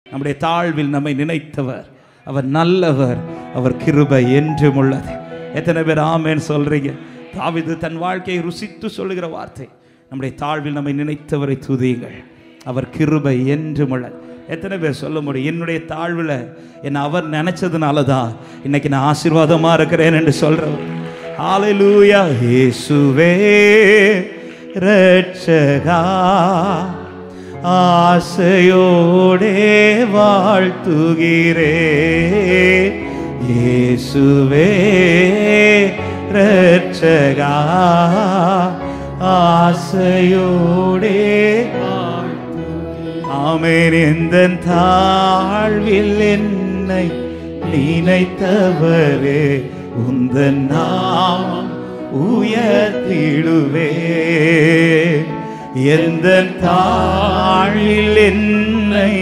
நம்முடைய தாழ்வில் நம்மை நினைத்தவர் அவர் நல்லவர் அவர் கிருபை என்றும் உள்ளது எத்தனை பேர் ஆமேன்னு சொல்றீங்க தாவிது தன் வாழ்க்கையை ருசித்து சொல்லுகிற வார்த்தை நம்முடைய தாழ்வில் நம்மை நினைத்தவரை துதியுங்கள் அவர் கிருபை என்றும் உள்ளது எத்தனை பேர் சொல்ல முடியும் என்னுடைய தாழ்வில் என்னை அவர் நினைச்சதுனால தான் இன்னைக்கு நான் ஆசீர்வாதமா இருக்கிறேன் என்று சொல்றவர் ஹalleluya இயேசுவே ரட்சகா ஆசையோடே வாழ்த்துகிறே இயேசுவே ரட்சகா ஆசையோடே ஆமேன் எந்த தாழ்வில் என்னை நினைத்தவரே உந்தன் நாமம் உயர்த்திடுவே எந்த தாழில் என்னை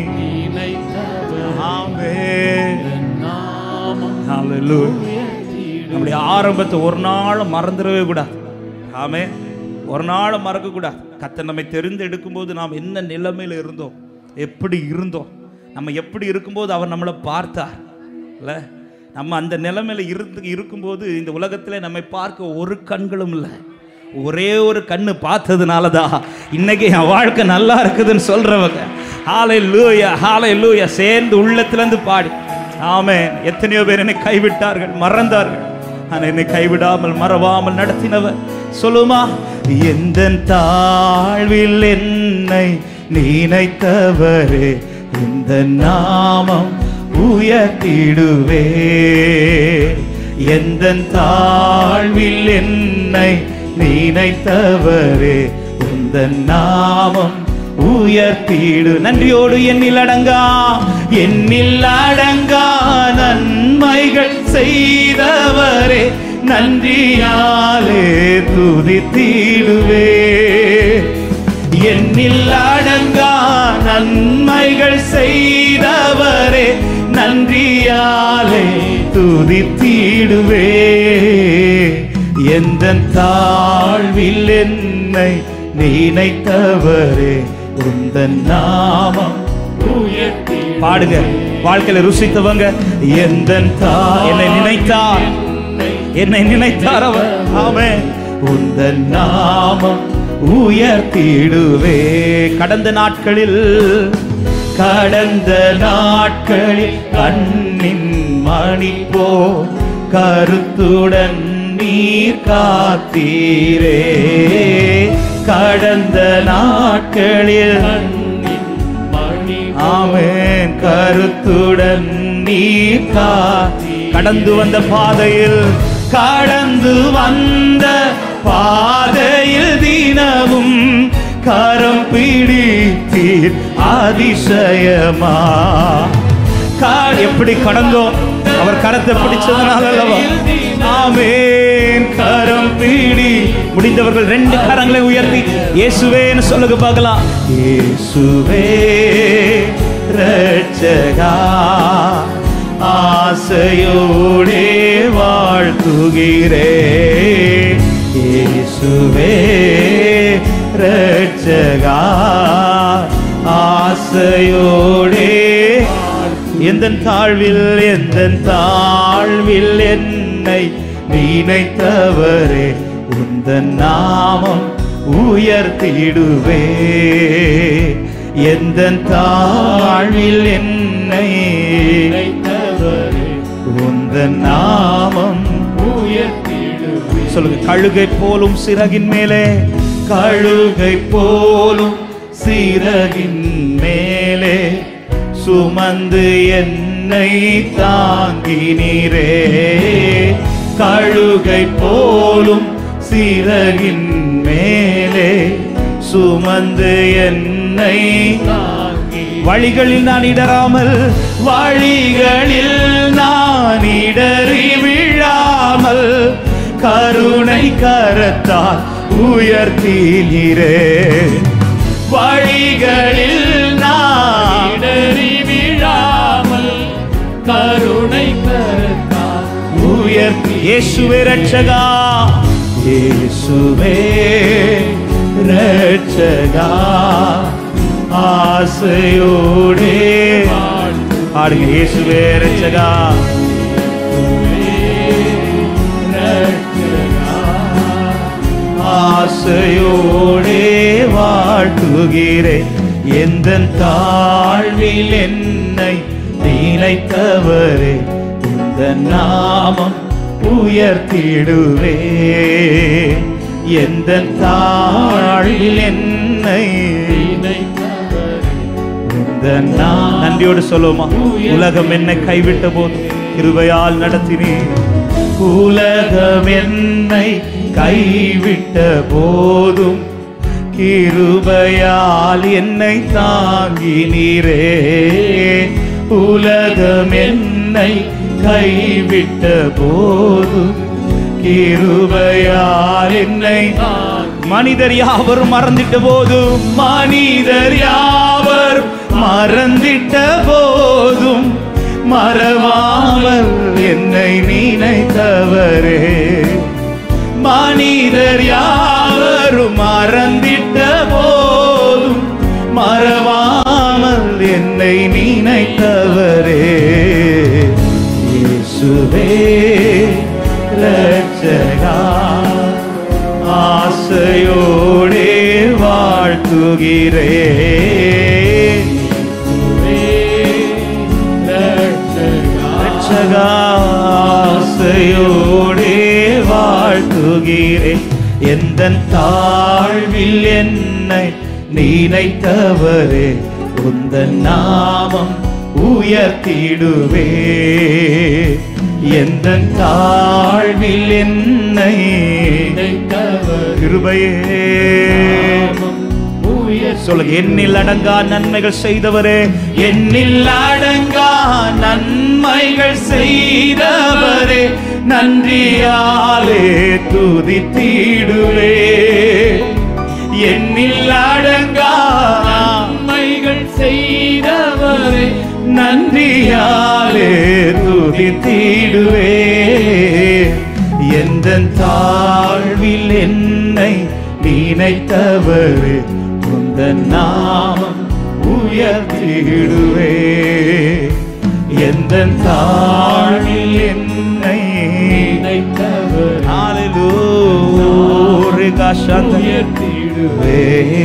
ஆமென். Hallelujah. நம்முடைய ஆரம்பத்தை ஒரு நாளும் மறந்துடவே கூடாது ஆமே ஒரு நாளும் மறக்க கூடாது கத்த நம்மை தெரிந்தெடுக்கும் போது நாம் என்ன நிலைமையில இருந்தோம் எப்படி இருந்தோம் நம்ம எப்படி இருக்கும்போது அவர் நம்மளை பார்த்தார் இல்ல நம்ம அந்த நிலைமையில இருந்து இருக்கும்போது இந்த உலகத்துல நம்மை பார்க்க ஒரு கண்களும் இல்லை ஒரே ஒரு கண்ணு பார்த்ததுனால தான் இன்னைக்கு என் வாழ்க்கை நல்லா இருக்குதுன்னு சொல்றவங்க ஹாலை லூயா ஹாலை லூயா சேர்ந்து உள்ளத்திலேருந்து பாடி ஆமென் எத்தனையோ பேர் என்னை கைவிட்டார்கள் மறந்தார்கள் ஆனால் என்னை கைவிடாமல் மறவாமல் நடத்தினவர் சொல்லுமா எந்த தாழ்வில் என்னை நினைத்தவரே இந்த நாமம் உயர்த்திடுவே எந்த தாழ்வில் என்னை நினைத்தவரே உந்த நாமம் உயர்த்திடு நன்றியோடு எண்ணில் அடங்கா எண்ணில் அடங்கா நன்மைகள் செய்தவரே நன்றியாலே துதித்திடுவே எண்ணில் அடங்கா நன்மைகள் செய்தவரே நன்றியாலே துதித்திடுவே எந்த தாழ்வில் என்னை நினைத்தவரே உந்தன் நாமம் பாடுங்க வாழ்க்கையில ருசித்தவங்க எந்த தா என்னை நினைத்தார் என்னை நாமத்தார் அவர் ஆமே உந்தன் நாமம் உயர்த்திடுவே கடந்த நாட்களில் கடந்த நாட்களில் கண்ணின் மணி போ கருத்துடன் நீர் காத்தீரே கடந்த நாட்களில் ஆமென் கருத்துடன் நீர் காத்தி கடந்து வந்த பாதையில் கடந்து வந்த பாதையில் தினமும் கரம் பிடித்தீர் அதிசயமா கா- எப்படி கடந்தோம் அவர் கரத்தை பிடிச்சதுனால அல்லவா ஆமென் கரம் பிடி முடிந்தவர்கள் ரெண்டு கரங்களை உயர்த்தி இயேசுவேன்னு சொல்லுங்க பார்க்கலாம் இயேசுவே ரட்சகா ஆசையோடே வாழ்த்துகிறே இயேசுவே ரட்சகா ஆசையோடே எந்த தாழ்வில் எந்த தாழ்வில் என்னை நினைத்தவரே உந்த நாமம் உயர்த்திடுவே எந்த தாழ்வில் என்னை உந்த நாமம் சொல்லுங்க கழுகை போலும் சிறகின் மேலே கழுகை போலும் சிறகின் மேலே சுமந்து என்னை தாங்கினீரே கழுகை போலும் சிறகின் மேலே சுமந்து என்னை வழிகளில் நான் இடராமல் வழிகளில் நான் இடறி விழாமல் கருணை கரத்தால் உயர்த்தினீரே வழிகளில் நான் இடறி விழாமல் கருணை கரத்தால் உயர்த்தி இயேசுவே ரட்சகா இயேசுவே ரட்சகா ஆசையோடே பாடுங்க இயேசுவே ரட்சகா ஆசையோடே வாழ்த்துகிறேன் எந்த தாழ்வில் என்னை நினைத்தவரே இந்த நாமம் உயர்த்திடுவே எந்த தாழ்வில் என்னை இந்த நான் நன்றியோடு சொல்லுவோமா உலகம் என்னை கைவிட்ட போது கிருபையால் நடத்தினேன் உலகம் என்னை கைவிட்ட போதும் கிருபையால் என்னை தாங்கினீரே உலகம் என்னை கைவிட்ட போதும் கிருபையால் என்னை மனிதர் யாவரும் மறந்திட்ட போதும் மனிதர் யாவர் மறந்திட்ட போதும் மறவாமல் என்னை நினைத்தவரே மனிதர் யாவரும் மறந்திட்ட போதும் மறவாமல் என்னை நினைத்தவரே இயேசுவே ரட்சகா ஆசையோடே வாழ்த்துகிறேன் ரட்சகா ஆசையோடே வாழ்த்துகிறேன் எந்த தாழ்வில் என்னை நினைத்தவரே உந்த நாமம் உயர்த்திடுவே எந்த தாழ்வில் என்னை கிருபையே சொல்லுங்க எண்ணில் அடங்கா நன்மைகள் செய்தவரே எண்ணில் அடங்கா நன்மைகள் செய்தவரே நன்றியாலே துதித்திடுவே எண்ணில் அடங்கா நன்மைகள் செய்தவரே நன்றியாலே துதித்திடுவே எந்த தாழ்வில் என்னை நினைத்தவரே உந்த நாமம் உயர்த்திடுவே எந்த தாழ்வில் என்னை நினைத்தவர் Hallelujah. சாந்த உயர்த்திடுவே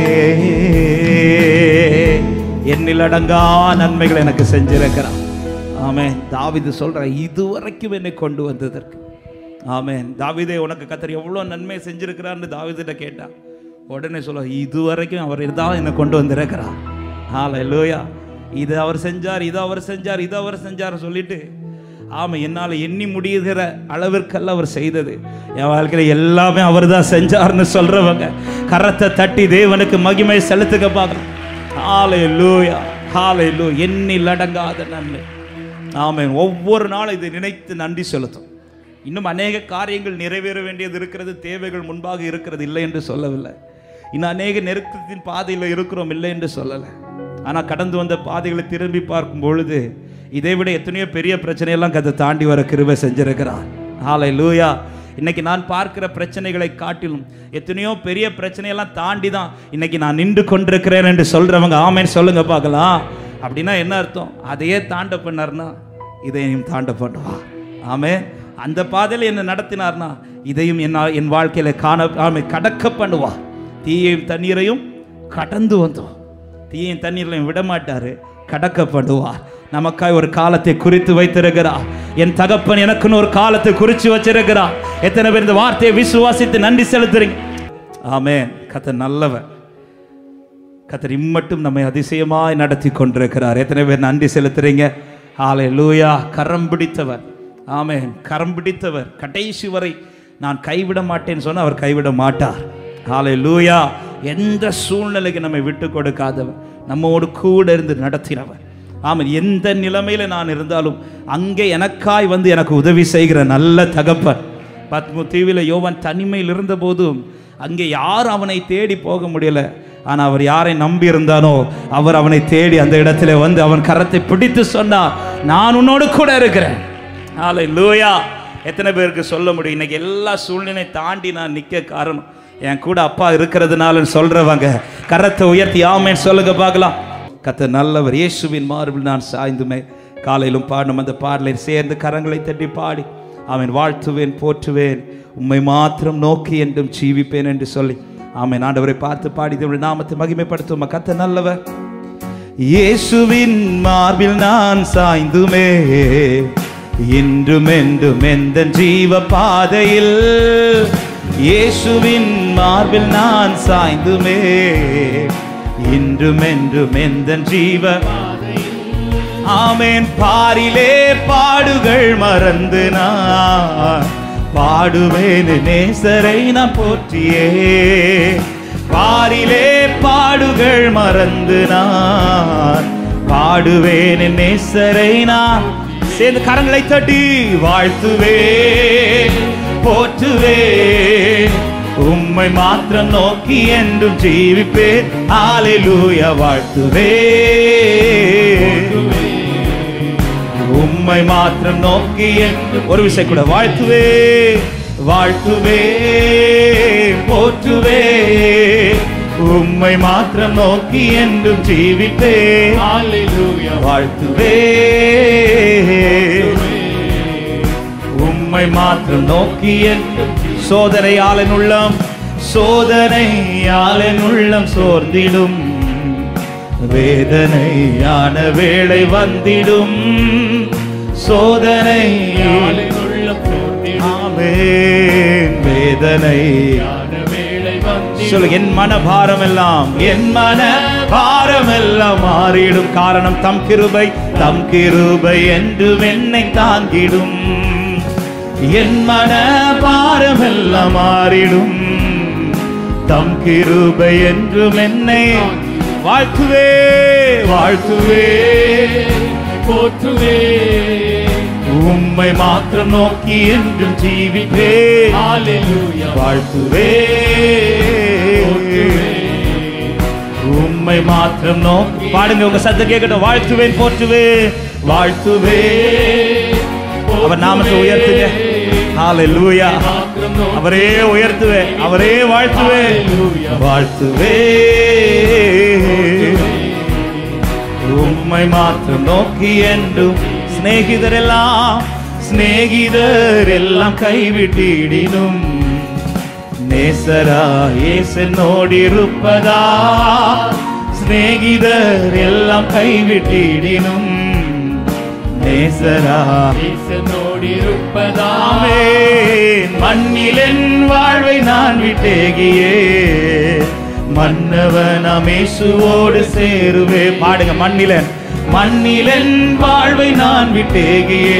என்னில் அடங்கா நன்மைகள் எனக்கு செஞ்சிருக்கிறான் ஆமென் தாவிது சொல்ற இதுவரைக்கும் என்னை கொண்டு வந்ததற்கு ஆமென் தாவிதே உனக்கு கத்தர் எவ்வளோ நன்மை செஞ்சிருக்கிறான்னு தாவிதிட்ட கேட்டான் உடனே சொல்ல இதுவரைக்கும் அவர் தான் என்னை கொண்டு வந்திருக்கிறார் ஹalleluya இது அவர் செஞ்சார் இது அவர் செஞ்சார் இது அவர் செஞ்சார் சொல்லிட்டு ஆமா என்னால் எண்ணி முடியுகிற அளவிற்கல்ல அவர் செய்தது என் வாழ்க்கையில் எல்லாமே அவர் தான் செஞ்சார்னு சொல்றவங்க கரத்தை தட்டி தேவனுக்கு மகிமை செலுத்துக்க பார்க்கலாம் ஹாலே லூயா ஹாலே லூ எண்ணில் அடங்காத நன்மை ஆமென் ஒவ்வொரு நாளும் இதை நினைத்து நன்றி செலுத்தும் இன்னும் அநேக காரியங்கள் நிறைவேற வேண்டியது இருக்கிறது தேவைகள் முன்பாக இருக்கிறது இல்லை என்று சொல்லவில்லை இன்னும் அநேக நெருக்கத்தின் பாதையில் இருக்கிறோம் இல்லை என்று சொல்லலை ஆனால் கடந்து வந்த பாதைகளை திரும்பி பார்க்கும் பொழுது இதை விட எத்தனையோ பெரிய பிரச்சனையெல்லாம் கதை தாண்டி வர கிருபை செஞ்சிருக்கிறார் ஹாலை லூயா இன்னைக்கு நான் பார்க்கிற பிரச்சனைகளை காட்டிலும் எத்தனையோ பெரிய பிரச்சனையெல்லாம் தாண்டி தான் இன்னைக்கு நான் நின்று கொண்டிருக்கிறேன் என்று சொல்றவங்க ஆமேன்னு சொல்லுங்க பார்க்கலாம் அப்படின்னா என்ன அர்த்தம் அதையே தாண்ட பண்ணார்னா இதையும் தாண்ட பண்ணுவா ஆமே அந்த பாதையில் என்ன நடத்தினார்னா இதையும் என்ன என் வாழ்க்கையில காண ஆமை கடக்க பண்ணுவா தீயையும் தண்ணீரையும் கடந்து வந்தோம் தீயையும் தண்ணீரையும் விட மாட்டாரு கடக்க பண்ணுவார் நமக்காய் ஒரு காலத்தை குறித்து வைத்திருக்கிறார் என் தகப்பன் எனக்குன்னு ஒரு காலத்தை குறித்து வச்சிருக்கிறார் எத்தனை பேர் இந்த வார்த்தையை விசுவாசித்து நன்றி செலுத்துறீங்க ஆமென் கத்த நல்லவன் கத்தர் இம்மட்டும் நம்மை அதிசயமாய் நடத்தி கொண்டிருக்கிறார் எத்தனை பேர் நன்றி செலுத்துறீங்க ஆலை லூயா கரம் பிடித்தவர் ஆமென் கரம் பிடித்தவர் கடைசி வரை நான் கைவிட மாட்டேன்னு சொன்னா அவர் கைவிட மாட்டார் ஆலை லூயா எந்த சூழ்நிலைக்கு நம்மை விட்டு கொடுக்காதவர் நம்மோடு கூட இருந்து நடத்தினவர் ஆமாம் எந்த நிலைமையில நான் இருந்தாலும் அங்கே எனக்காய் வந்து எனக்கு உதவி செய்கிற நல்ல தகப்பன் பத்மு தீவில் யோவான் தனிமையில் இருந்தபோதும் அங்கே யார் அவனை தேடி போக முடியல ஆனால் அவர் யாரை நம்பி இருந்தானோ அவர் அவனை தேடி அந்த இடத்துல வந்து அவன் கரத்தை பிடித்து சொன்னார் நான் உன்னோடு கூட இருக்கிறேன் ஆலை லூயா எத்தனை பேருக்கு சொல்ல முடியும் இன்னைக்கு எல்லா சூழ்நிலை தாண்டி நான் நிற்க காரணம் என் கூட அப்பா இருக்கிறதுனால சொல்றவங்க கரத்தை உயர்த்தி ஆமேன்னு சொல்லுங்க பார்க்கலாம் கத்த நல்லவர் இயேசுவின் மார்பில் நான் சாய்ந்துமே காலையிலும் பாடணும் அந்த பாடலை சேர்ந்து கரங்களை தட்டி பாடி அவன் வாழ்த்துவேன் போற்றுவேன் உம்மை மாத்திரம் நோக்கி என்றும் ஜீவிப்பேன் என்று சொல்லி ஆமென் ஆண்டவரை பார்த்து பாடி தேவனுடைய நாமத்தை மகிமைப்படுத்தும் கத்த நல்லவர் இயேசுவின் மார்பில் நான் சாய்ந்துமே இன்றும் என்றும் எந்த ஜீவ பாதையில் இயேசுவின் மார்பில் நான் சாய்ந்துமே இன்றும் என்றும் எந்த ஜீவ ஆமேன் பாரிலே பாடுகள் மறந்து நான் பாடுவேன் நேசரை நான் போற்றியே பாரிலே பாடுகள் மறந்து நான் பாடுவேன் நேசரை நான் சேர்ந்து கரங்களை தட்டி வாழ்த்துவே போற்றுவே உம்மை மாத்திரம் நோக்கி என்றும் ஜீவிப்பேன் ஆலையிலூயா வாழ்த்துவே உம்மை மாத்திரம் நோக்கி என்று ஒரு விஷயம் கூட வாழ்த்துவே வாழ்த்துவே போற்றுவே உம்மை மாத்திரம் நோக்கி என்றும் ஜீவிப்பே Hallelujah. வாழ்த்துவே உம்மை மாத்திரம் நோக்கி என்று சோதனையாளன் உள்ளம் சோதனையாளன் உள்ளம் சோர்ந்திடும் வேதனையான வேளை வந்திடும் சோதனை யாழின் உள்ளம் தோன்றிடும் ஆமென். வேதனை ஞான வேளை வந்திடும். சொல்லு என் மன பாரம் எல்லாம் என் மன பாரம் எல்லாம் மாறிடும் காரணம் தம் கிருபை தம் கிருபை என்று என்னை தாங்கிடும் என் மன பாரம் எல்லாம் மாறிடும் தம் கிருபை என்றும் என்னை வாழ்த்துவே வாழ்த்துவே போற்றுவே உம்மை மாத்திரம் நோக்கி என்றும் ஜீவிப்பே Hallelujah. வாழ்த்துவே உம்மை மாத்திரம் நோக்கி பாடுங்க உங்க சத்தம் கேட்கட்டும் வாழ்த்துவேன் போற்றுவே வாழ்த்துவே அவர் நாமத்தை உயர்த்துங்க ஹalleluya மாத்திரம் நோக்கி அவரே உயர்த்துவே அவரே வாழ்த்துவே Hallelujah. வாழ்த்துவே உம்மை மாத்திரம் நோக்கி என்றும் சிநேகிதர் எல்லாம் சிநேகிதர் எல்லாம் கைவிட்டிடினும் நேசரா ஏசனோடிருப்பதா சிநேகிதர் எல்லாம் கைவிட்டிடினும் நேசரா ஈசனோடிருப்பதாமே ஆமென். மண்ணில் என் வாழ்வை நான் விட்டேகியே மன்னவன் அமேசுவோடு சேருவே பாடுங்க மண்ணிலன் மண்ணிலன் வாழ்வை நான் விட்டேகியே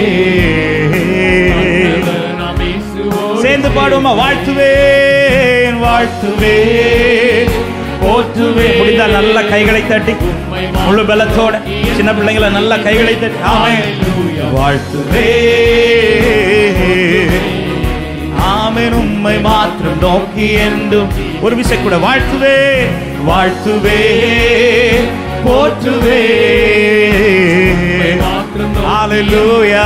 நாம் இயேசுவோடு சேர்ந்து பாடுவோமா வாழ்த்துவேன் வாழ்த்துவேன் போற்றுவேன் முடிந்தால் நல்ல கைகளை தட்டி முழு பலத்தோட சின்ன பிள்ளைங்களை நல்ல கைகளை தட்டி ஆமென் வாழ்த்துவே ஆமென் உம்மை மாத்திரம் நோக்கி என்றும் ஒரு விஷயம் கூட வாழ்த்துவே வாழ்த்துவே போற்றுவே மாத்திரம் நோக்கி ஹalleluya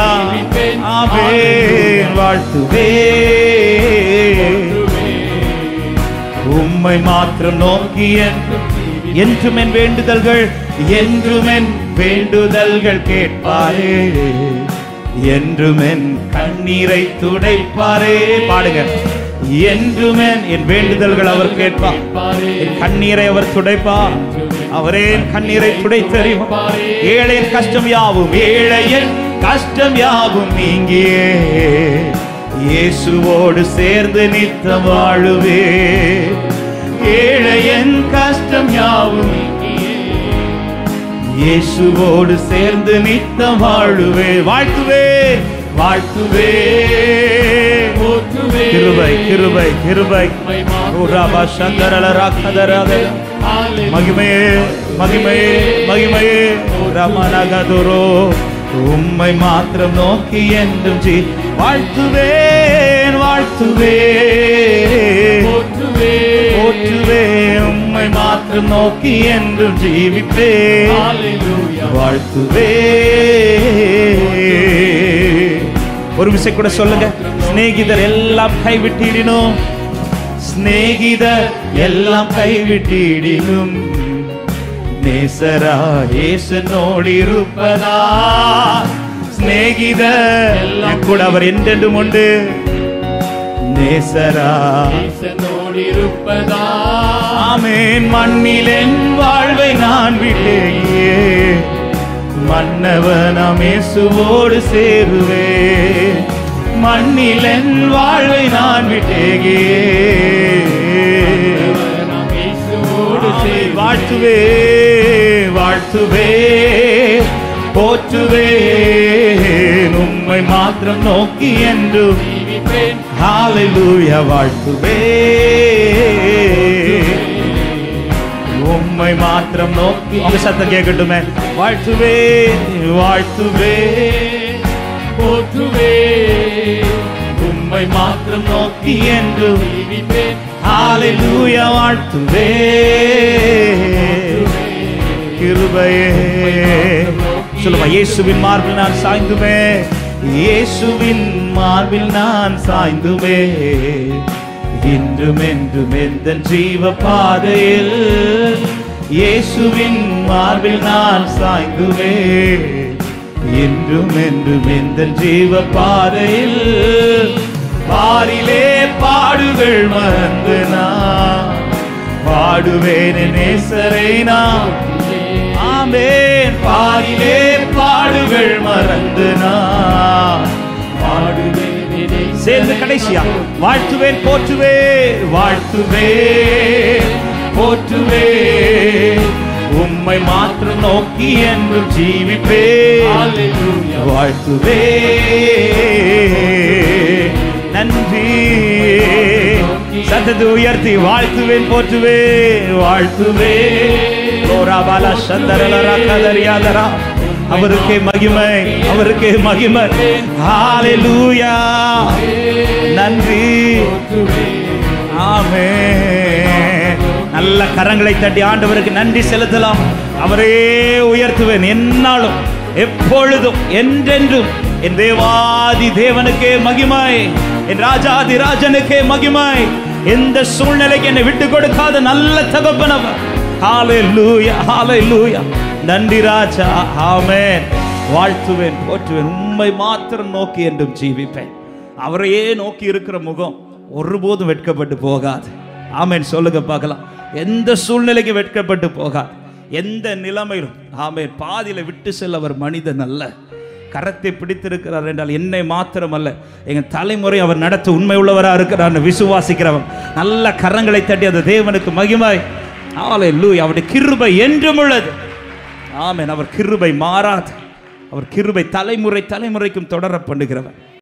ஆமென் வாழ்த்துவே உம்மை மாத்திரம் நோக்கி என்றும் என்றும் என் வேண்டுதல்கள் என்றும் என் வேண்டுதல்கள் கேட்பாரே என்றும் என் கண்ணீரை துடைப்பாரே பாடுங்க என்றும் என் என் வேண்டுதல்கள் அவர் கேட்பார் என் கண்ணீரை அவர் துடைப்பார் அவரே என் கண்ணீரை துடைத்தறிவார் ஏழையின் கஷ்டம் யாவும் ஏழையின் கஷ்டம் யாவும் நீங்கியே இயேசுவோடு சேர்ந்து நித்தம் வாழுவே ஏழையன் கஷ்டம் யாவும் இயேசுவோடு சேர்ந்து நித்தம் வாழுவே வாழ்த்துவே வாழ்த்துவே போற்றுவே கிருபை கிருபை கிருபை உராபா சந்தரல ராக்கதராத மகிமையே மகிமையே மகிமையே ரமணகதுரோ உம்மை மாத்திரம் நோக்கி என்றும் ஜீ வாழ்த்துவேன் வாழ்த்துவேன் போற்றுவே போற்றுவே உம்மை மாத்திரம் நோக்கி என்றும் ஜீவிப்பே Hallelujah. வாழ்த்துவே ஒரு விஷயம் கூட சொல்லுங்க சிநேகிதர் எல்லாம் கைவிட்டிடினும் சிநேகிதர் எல்லாம் கைவிட்டிடினும் நேசரா ஏசனோடு இருப்பதா சிநேகித என் கூட அவர் என்றென்றும் உண்டு நேசரா நேசனோடு இருப்பதா ஆமேன் மண்ணில் என் வாழ்வை நான் விட்டேயே மன்னவனாம் இயேசுவோடு சேருவே மண்ணில் என் வாழ்வை நான் விட்டேயே நாம் இயேசுவோடு ஆமென். சேர்ந்து வாழ்த்துவே வாழ்த்துவே போற்றுவே உம்மை மாத்திரம் நோக்கி என்று ஜீவிப்பேன் ஹalleluya வாழ்த்துவே உம்மை மாத்திரம் நோக்கி உங்க சத்தம் கேட்கட்டுமே வாழ்த்துவே வாழ்த்துவே போற்றுவே உம்மை மாத்திரம் நோக்கி என்று ஜீவிப்பேன் ஹalleluya வாழ்த்துவே கிருபையே சொல்லுமா இயேசுவின் மார்பில் நான் சாய்ந்துமே இயேசுவின் மார்பில் நான் சாய்ந்துமே இன்றும் என்றும் எந்த ஜீவ பாதையில் இயேசுவின் மார்பில் நான் சாய்ந்துமே இன்றும் என்றும் எந்த ஜீவ பாதையில் பாரிலே பாடுகள் மறந்து நான் பாடுவேன் என் நேசரை நான் ஆமேன் பாரிலே பாடுகள் மறந்து நான் பாடுவேன் இதை சேர்ந்து கடைசியா வாழ்த்துவேன் போற்றுவே வாழ்த்துவே போற்றுவே உம்மை மாத்திரம் நோக்கி என்று ஜீவிப்பே Hallelujah. வாழ்த்துவே நன்றி சத்தத்தை உயர்த்தி வாழ்த்துவேன் போற்றுவே வாழ்த்துவே ஓராபாலா சந்தரலரா கதரியாதரா அவருக்கே மகிமை அவருக்கே மகிமை ஹalleluya நன்றி ஆமே நல்ல கரங்களை தட்டி ஆண்டவருக்கு நன்றி செலுத்தலாம் அவரே உயர்த்துவேன் என்னாலும் எப்பொழுதும் என்றென்றும் என் தேவாதி தேவனுக்கே மகிமை என் ராஜாதி ராஜனுக்கே மகிமை எந்த சூழ்நிலைக்கு என்னை விட்டு கொடுக்காத நல்ல தகப்பனவர் ஹalleluya ஹalleluya நன்றி ராஜா ஆமென் வாழ்த்துவேன் போற்றுவேன் உண்மை மாத்திரம் நோக்கி என்றும் ஜீவிப்பேன் அவரையே நோக்கி இருக்கிற முகம் ஒருபோதும் வெட்கப்பட்டு போகாது ஆமென் சொல்லுங்க பார்க்கலாம் எந்த சூழ்நிலைக்கு வெட்கப்பட்டு போகாது எந்த நிலைமையிலும் ஆமென் பாதியில விட்டு செல்ல அவர் மனிதன் அல்ல கரத்தை பிடித்திருக்கிறார் என்றால் என்னை மாத்திரமல்ல எங்க தலைமுறை அவர் நடத்த உண்மை உள்ளவரா இருக்கிறார் விசுவாசிக்கிறவன் நல்ல கரங்களை தட்டி அந்த தேவனுக்கு மகிமை ஆலை அவருடைய கிருபை என்றும் உள்ளது ஆமென் அவர் கிருபை மாறாது அவர் கிருபை தலைமுறை தலைமுறைக்கும் தொடர பண்ணுகிறவர்